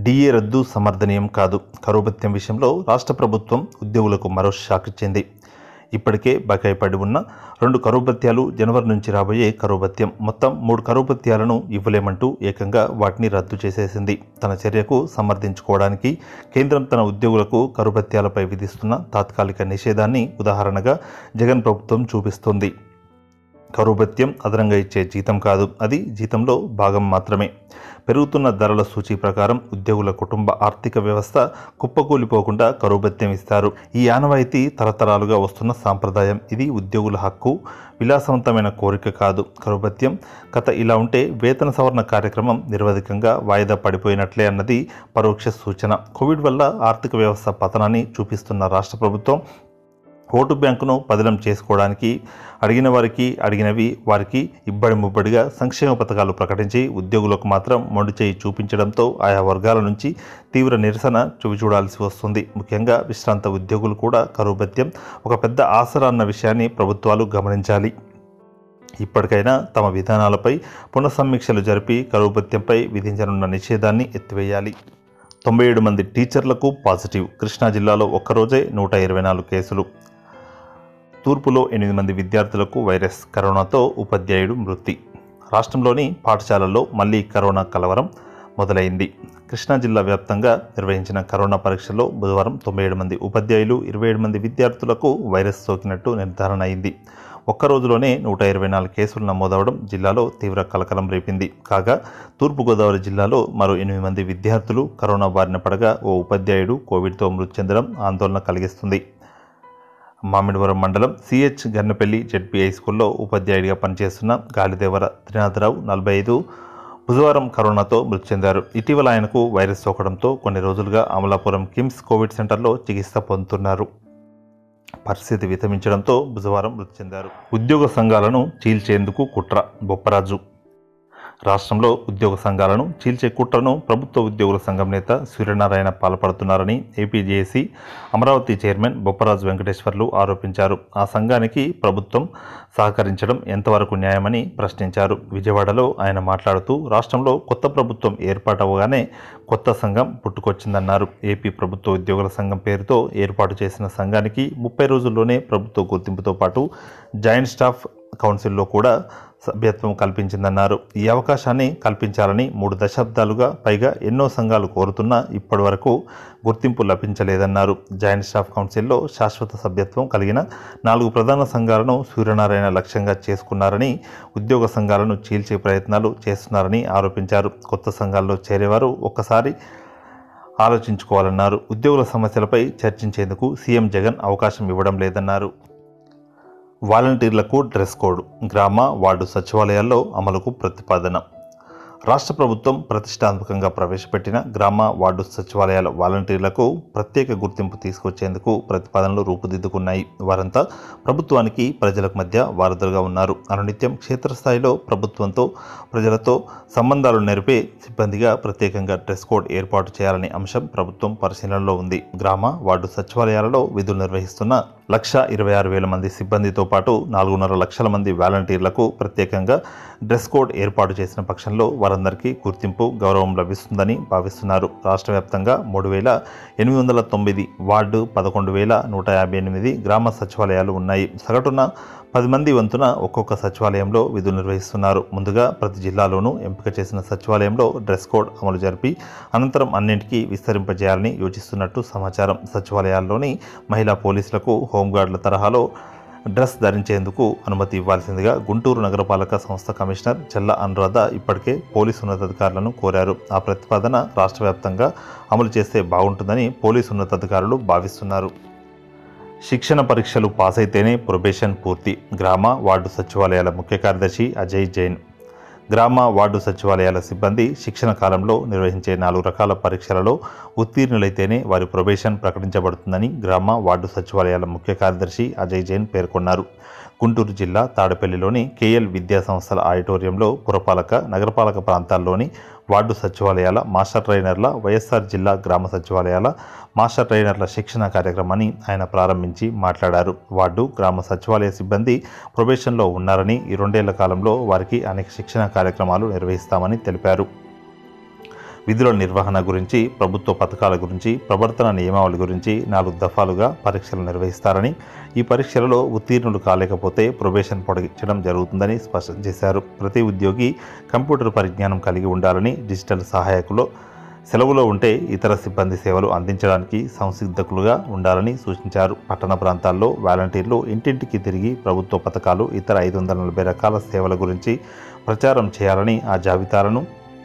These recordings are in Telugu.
డిఏ రద్దు సమర్థనీయం కాదు కరువు భత్యం విషయంలో రాష్ట్ర ప్రభుత్వం ఉద్యోగులకు మరో షాక్ ఇచ్చింది ఇప్పటికే బకాయి పడి ఉన్న రెండు కరువు భత్యాలు జనవరి నుంచి రాబోయే కరువు భత్యం మొత్తం మూడు కరువు భత్యాలను ఇవ్వలేమంటూ ఏకంగా వాటిని రద్దు చేసేసింది తన చర్యకు సమర్థించుకోవడానికి కేంద్రం తన ఉద్యోగులకు కరువు భత్యాలపై విధిస్తున్న తాత్కాలిక నిషేధాన్ని ఉదాహరణగా జగన్ ప్రభుత్వం చూపిస్తోంది కరువు భత్యం అదనంగా ఇచ్చే జీతం కాదు అది జీతంలో భాగం మాత్రమే పెరుగుతున్న ధరల సూచీ ప్రకారం ఉద్యోగుల కుటుంబ ఆర్థిక వ్యవస్థ కుప్పకూలిపోకుండా కరువు భత్యం ఇస్తారు ఈ ఆనవాయితీ తరతరాలుగా వస్తున్న సాంప్రదాయం ఇది ఉద్యోగుల హక్కు విలాసవంతమైన కోరిక కాదు కరువు భత్యం కథ ఇలా ఉంటే వేతన సవరణ కార్యక్రమం నిరవధికంగా వాయిదా పడిపోయినట్లే అన్నది పరోక్ష సూచన కోవిడ్ వల్ల ఆర్థిక వ్యవస్థ పతనాన్ని చూపిస్తున్న రాష్ట్ర ప్రభుత్వం ఓటు బ్యాంకును పదిలం చేసుకోవడానికి అడిగిన వారికి అడిగినవి వారికి ఇబ్బడి ముబ్బడిగా సంక్షేమ పథకాలు ప్రకటించి ఉద్యోగులకు మాత్రం మొండి చేయి చూపించడంతో ఆయా వర్గాల నుంచి తీవ్ర నిరసన చూడాల్సి వస్తుంది ముఖ్యంగా విశ్రాంత ఉద్యోగులు కూడా కరువు భత్యం ఒక పెద్ద ఆసరా అన్న విషయాన్ని ప్రభుత్వాలు గమనించాలి ఇప్పటికైనా తమ విధానాలపై పునఃసమీక్షలు జరిపి కరువు భత్యంపై విధించనున్న నిషేధాన్ని ఎత్తివేయాలి తొంభై ఏడు మంది టీచర్లకు పాజిటివ్ కృష్ణా జిల్లాలో ఒక్కరోజే నూట ఇరవై నాలుగు కేసులు తూర్పులో ఎనిమిది మంది విద్యార్థులకు వైరస్ కరోనాతో ఉపాధ్యాయుడు మృతి రాష్ట్రంలోని పాఠశాలల్లో మళ్లీ కరోనా కలవరం మొదలైంది కృష్ణా జిల్లా వ్యాప్తంగా నిర్వహించిన కరోనా పరీక్షల్లో బుధవారం తొంభై ఏడు మంది ఉపాధ్యాయులు ఇరవై ఏడు మంది విద్యార్థులకు వైరస్ సోకినట్టు నిర్ధారణ అయింది ఒక్క రోజులోనే నూట ఇరవై నాలుగు కేసులు నమోదవడం జిల్లాలో తీవ్ర కలకలం రేపింది కాగా తూర్పుగోదావరి జిల్లాలో మరో ఎనిమిది మంది విద్యార్థులు కరోనా బారిన పడగా ఓ ఉపాధ్యాయుడు కోవిడ్తో మృతి చెందడం ఆందోళన కలిగిస్తుంది మామిడివరం మండలం సిహెచ్ గన్నపల్లి జెడ్పీ హై స్కూల్లో ఉపాధ్యాయుడిగా పనిచేస్తున్న గాలిదేవర త్రినాథరావు నలభై ఐదు బుధవారం కరోనాతో మృతి చెందారు ఇటీవల ఆయనకు వైరస్ సోకడంతో కొన్ని రోజులుగా అమలాపురం కిమ్స్ కోవిడ్ సెంటర్లో చికిత్స పొందుతున్నారు పరిస్థితి వితమించడంతో బుధవారం మృతి చెందారు ఉద్యోగ సంఘాలను చీల్చేందుకు కుట్ర బొప్పరాజు రాష్ట్రంలో ఉద్యోగ సంఘాలను చీల్చే కుట్రను ప్రభుత్వ ఉద్యోగుల సంఘం నేత సూర్యనారాయణ పాల్పడుతున్నారని ఏపీజేఏసీ అమరావతి చైర్మన్ బొప్పరాజు వెంకటేశ్వర్లు ఆరోపించారు ఆ సంఘానికి ప్రభుత్వం సహకరించడం ఎంతవరకు న్యాయమని ప్రశ్నించారు విజయవాడలో ఆయన మాట్లాడుతూ రాష్ట్రంలో కొత్త ప్రభుత్వం ఏర్పాటవగానే కొత్త సంఘం పుట్టుకొచ్చిందన్నారు ఏపీ ప్రభుత్వ ఉద్యోగుల సంఘం పేరుతో ఏర్పాటు చేసిన సంఘానికి ముప్పై రోజుల్లోనే ప్రభుత్వ గుర్తింపుతో పాటు జాయింట్ స్టాఫ్ కౌన్సిల్లో కూడా సభ్యత్వం కల్పించిందన్నారు ఈ అవకాశాన్ని కల్పించాలని మూడు దశాబ్దాలుగా పైగా ఎన్నో సంఘాలు కోరుతున్నా ఇప్పటి వరకు గుర్తింపు లభించలేదన్నారు జాయింట్ స్టాఫ్ కౌన్సిల్లో శాశ్వత సభ్యత్వం కలిగిన నాలుగు ప్రధాన సంఘాలను సూర్యనారాయణ లక్ష్యంగా చేసుకున్నారని ఉద్యోగ సంఘాలను చీల్చే ప్రయత్నాలు చేస్తున్నారని ఆరోపించారు కొత్త సంఘాల్లో చేరేవారు ఒక్కసారి ఆలోచించుకోవాలన్నారు ఉద్యోగుల సమస్యలపై చర్చించేందుకు సీఎం జగన్ అవకాశం ఇవ్వడం లేదన్నారు వాలంటీర్లకు డ్రెస్ కోడ్ గ్రామ వార్డు సచివాలయాల్లో అమలుకు ప్రతిపాదన రాష్ట్ర ప్రభుత్వం ప్రతిష్టాత్మకంగా ప్రవేశపెట్టిన గ్రామ వార్డు సచివాలయాల వాలంటీర్లకు ప్రత్యేక గుర్తింపు తీసుకొచ్చేందుకు ప్రతిపాదనలు రూపుదిద్దుకున్నాయి వారంతా ప్రభుత్వానికి ప్రజలకు మధ్య వారధులుగా ఉన్నారు అనునిత్యం క్షేత్రస్థాయిలో ప్రభుత్వంతో ప్రజలతో సంబంధాలు నెరిపే సిబ్బందిగా ప్రత్యేకంగా డ్రెస్ కోడ్ ఏర్పాటు చేయాలనే అంశం ప్రభుత్వం పరిశీలనలో ఉంది గ్రామ వార్డు సచివాలయాలలో విధులు నిర్వహిస్తున్న లక్ష ఇరవై ఆరు వేల మంది సిబ్బందితో పాటు నాలుగున్నర లక్షల మంది వాలంటీర్లకు ప్రత్యేకంగా డ్రెస్ కోడ్ ఏర్పాటు చేసిన పక్షంలో వారందరికీ గుర్తింపు గౌరవం లభిస్తుందని భావిస్తున్నారు రాష్ట్ర వ్యాప్తంగా మూడు వేల ఎనిమిది వందల తొమ్మిది వార్డు పదకొండు వేల నూట యాభై ఎనిమిది గ్రామ సచివాలయాలు ఉన్నాయి సగటున పది మంది వంతున ఒక్కొక్క సచివాలయంలో విధులు నిర్వహిస్తున్నారు ముందుగా ప్రతి జిల్లాలోనూ ఎంపిక చేసిన సచివాలయంలో డ్రెస్ కోడ్ అమలు జరిపి అనంతరం అన్నింటికీ విస్తరింపజేయాలని యోచిస్తున్నట్టు సమాచారం సచివాలయాల్లోని మహిళా పోలీసులకు హోంగార్డుల తరహాలో డ్రెస్ ధరించేందుకు అనుమతి ఇవ్వాల్సిందిగా గుంటూరు నగరపాలక సంస్థ కమిషనర్ చెల్ల అనురాధ ఇప్పటికే పోలీసు ఉన్నతాధికారులను కోరారు ఆ ప్రతిపాదన రాష్ట్ర వ్యాప్తంగా అమలు చేస్తే బాగుంటుందని పోలీసు ఉన్నతాధికారులు భావిస్తున్నారు శిక్షణ పరీక్షలు పాస్ అయితేనే ప్రొబేషన్ పూర్తి గ్రామ వార్డు సచివాలయాల ముఖ్య కార్యదర్శి అజయ్ జైన్ గ్రామ వార్డు సచివాలయాల సిబ్బంది శిక్షణ కాలంలో నిర్వహించే నాలుగు రకాల పరీక్షలలో ఉత్తీర్ణులైతేనే వారి ప్రొబేషన్ ప్రకటించబడుతుందని గ్రామ వార్డు సచివాలయాల ముఖ్య కార్యదర్శి అజయ్ జైన్ పేర్కొన్నారు గుంటూరు జిల్లా తాడపల్లిలోని కేఎల్ విద్యా సంస్థల ఆడిటోరియంలో పురపాలక నగరపాలక ప్రాంతాల్లోని వార్డు సచివాలయాల మాస్టర్ ట్రైనర్ల వైఎస్ఆర్ జిల్లా గ్రామ సచివాలయాల మాస్టర్ ట్రైనర్ల శిక్షణ కార్యక్రమాన్ని ఆయన ప్రారంభించి మాట్లాడారు వార్డు గ్రామ సచివాలయ సిబ్బంది ప్రొబేషన్లో ఉన్నారని ఈ రెండేళ్ల కాలంలో వారికి అనేక శిక్షణ కార్యక్రమాలు నిర్వహిస్తామని తెలిపారు విధుల నిర్వహణ గురించి ప్రభుత్వ పథకాల గురించి ప్రవర్తన నియమావళి గురించి నాలుగు దఫాలుగా పరీక్షలు నిర్వహిస్తారని ఈ పరీక్షలలో ఉత్తీర్ణులు కాలేకపోతే ప్రొబేషన్ పొడిగించడం జరుగుతుందని స్పష్టం చేశారు ప్రతి ఉద్యోగి కంప్యూటర్ పరిజ్ఞానం కలిగి ఉండాలని డిజిటల్ సహాయకులు సెలవులో ఉంటే ఇతర సిబ్బంది సేవలు అందించడానికి సంసిద్ధకులుగా ఉండాలని సూచించారు పట్టణ ప్రాంతాల్లో వాలంటీర్లు ఇంటింటికి తిరిగి ప్రభుత్వ పథకాలు ఇతర ఐదు వందల నలభై రకాల సేవల గురించి ప్రచారం చేయాలని ఆ జాబితాలను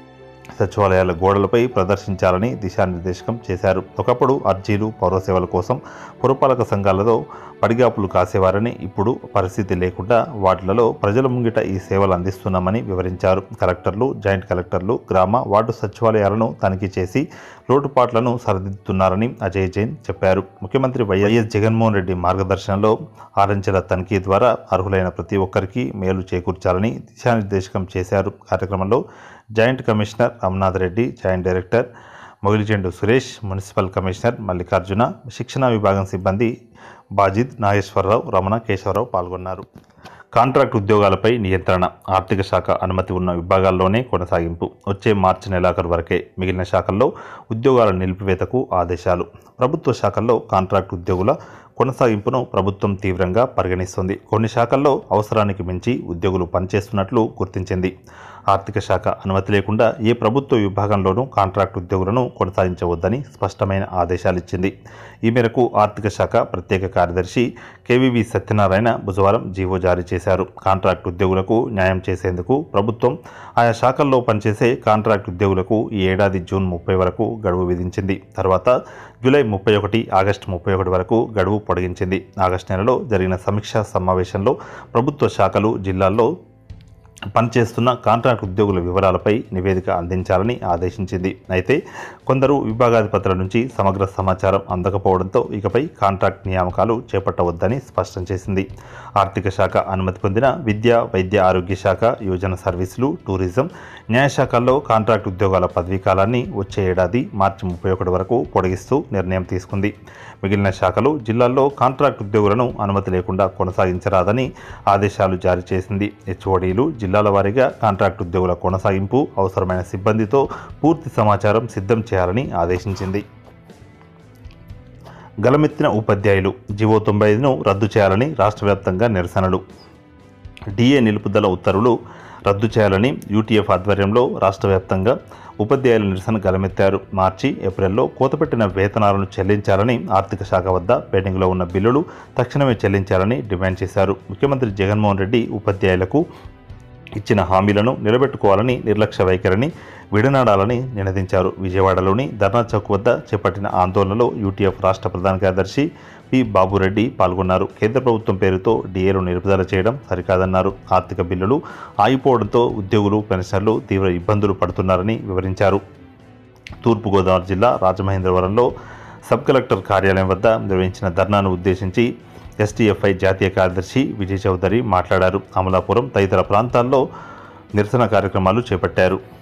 సచివాలయాల గోడలపై ప్రదర్శించాలని దిశానిర్దేశకం చేశారు ఒకప్పుడు అర్జీలు పౌర సేవల కోసం పురపాలక సంఘాలలో పడిగాపులు కాసేవారని ఇప్పుడు పరిస్థితి లేకుండా వాటిలలో ప్రజల ముంగిట ఈ సేవలు అందిస్తున్నామని వివరించారు కలెక్టర్లు జాయింట్ కలెక్టర్లు గ్రామ వార్డు సచివాలయాలను తనిఖీ చేసి లోటుపాట్లను సరిదిద్దుతున్నారని అజయ్ జైన్ చెప్పారు ముఖ్యమంత్రి వైఎస్ జగన్మోహన్ రెడ్డి మార్గదర్శనంలో ఆరంచెల తనిఖీ ద్వారా అర్హులైన ప్రతి ఒక్కరికి మేలు చేకూర్చాలని దిశానిర్దేశకం చేశారు కార్యక్రమంలో joint commissioner Ramanath Reddy joint director Mogilichendu Suresh municipal commissioner Mallikarjuna శిక్షణ విభాగం సిబ్బంది బాజిద్ నాగేశ్వరరావు రమణ కేశవరావు పాల్గొన్నారు కాంట్రాక్ట్ ఉద్యోగాలపై నియంత్రణ ఆర్థిక శాఖ అనుమతి ఉన్న విభాగాల్లోనే కొనసాగింపు వచ్చే మార్చి నెలాఖరు వరకే మిగిలిన శాఖల్లో ఉద్యోగాల నిలిపివేతకు ఆదేశాలు ప్రభుత్వ శాఖల్లో కాంట్రాక్ట్ ఉద్యోగుల కొనసాగింపును ప్రభుత్వం తీవ్రంగా పరిగణిస్తుంది కొన్ని శాఖల్లో అవసరానికి మించి ఉద్యోగులు పనిచేస్తున్నట్లు గుర్తించింది ఆర్థిక శాఖ అనుమతి లేకుండా ఏ ప్రభుత్వ విభాగంలోనూ కాంట్రాక్ట్ ఉద్యోగులను కొనసాగించవద్దని స్పష్టమైన ఆదేశాలు ఇచ్చింది ఈ మేరకు ఆర్థిక శాఖ ప్రత్యేక కార్యదర్శి కేవీవి సత్యనారాయణ బుధవారం జీవో జారీ చేశారు కాంట్రాక్ట్ ఉద్యోగులకు న్యాయం చేసేందుకు ప్రభుత్వం ఆయా శాఖల్లో పనిచేసే కాంట్రాక్ట్ ఉద్యోగులకు ఈ ఏడాది జూన్ ముప్పై వరకు గడువు విధించింది తర్వాత జూలై ముప్పై ఒకటి ఆగస్టు ముప్పై ఒకటి వరకు గడువు పొడిగించింది ఆగస్టు నెలలో జరిగిన సమీక్షా సమావేశంలో ప్రభుత్వ శాఖలు జిల్లాల్లో పనిచేస్తున్న కాంట్రాక్ట్ ఉద్యోగుల వివరాలపై నివేదిక అందించాలని ఆదేశించింది అయితే కొందరు విభాగాధిపతుల నుంచి సమగ్ర సమాచారం అందకపోవడంతో ఇకపై కాంట్రాక్ట్ నియామకాలు చేపట్టవద్దని స్పష్టం చేసింది ఆర్థిక శాఖ అనుమతి పొందిన విద్య వైద్య ఆరోగ్య శాఖ యోజన సర్వీసులు టూరిజం న్యాయశాఖల్లో కాంట్రాక్ట్ ఉద్యోగాల పదవీకాలాన్ని వచ్చే ఏడాది మార్చి ముప్పై ఒకటి వరకు పొడిగిస్తూ నిర్ణయం తీసుకుంది మిగిలిన శాఖలు జిల్లాల్లో కాంట్రాక్ట్ ఉద్యోగులను అనుమతి లేకుండా కొనసాగించరాదని ఆదేశాలు జారీ చేసింది హెచ్ఓడీలు జిల్లాల వారీగా కాంట్రాక్ట్ ఉద్యోగుల కొనసాగింపు అవసరమైన సిబ్బందితో పూర్తి సమాచారం సిద్ధం చేయాలని ఆదేశించింది గలమెత్తిన ఉపాధ్యాయులు జీవో తొంభై ఐదును రద్దు చేయాలని రాష్ట్ర వ్యాప్తంగా నిరసనలు డిఏ నిలుపుదల ఉత్తర్వులు రద్దు చేయాలని యూటీఎఫ్ ఆధ్వర్యంలో రాష్ట్ర వ్యాప్తంగా ఉపాధ్యాయుల నిరసన గలమెత్తారు మార్చి ఏప్రిల్లో కోతపెట్టిన వేతనాలను చెల్లించాలని ఆర్థిక శాఖ వద్ద పెండింగ్లో ఉన్న బిల్లులు తక్షణమే చెల్లించాలని డిమాండ్ చేశారు ముఖ్యమంత్రి జగన్మోహన్ రెడ్డి ఉపాధ్యాయులకు ఇచ్చిన హామీలను నిలబెట్టుకోవాలని నిర్లక్ష్య వైఖరిని విడనాడాలని నినదించారు విజయవాడలోని ధర్నా చౌక్ వద్ద చేపట్టిన ఆందోళనలో యూటీఎఫ్ రాష్ట్ర ప్రధాన కార్యదర్శి పి బాబురెడ్డి పాల్గొన్నారు కేంద్ర ప్రభుత్వం పేరుతో డిఏలు నిలుపుదల చేయడం సరికాదన్నారు ఆర్థిక బిల్లులు ఆగిపోవడంతో ఉద్యోగులు పెన్షనర్లు తీవ్ర ఇబ్బందులు పడుతున్నారని వివరించారు తూర్పుగోదావరి జిల్లా రాజమహేంద్రవరంలో సబ్ కలెక్టర్ కార్యాలయం వద్ద నిర్వహించిన ధర్నాను ఉద్దేశించి ఎస్టీఎఫ్ఐ జాతీయ కార్యదర్శి విజయ్ చౌదరి మాట్లాడారు అమలాపురం తదితర ప్రాంతాల్లో నిరసన కార్యక్రమాలు చేపట్టారు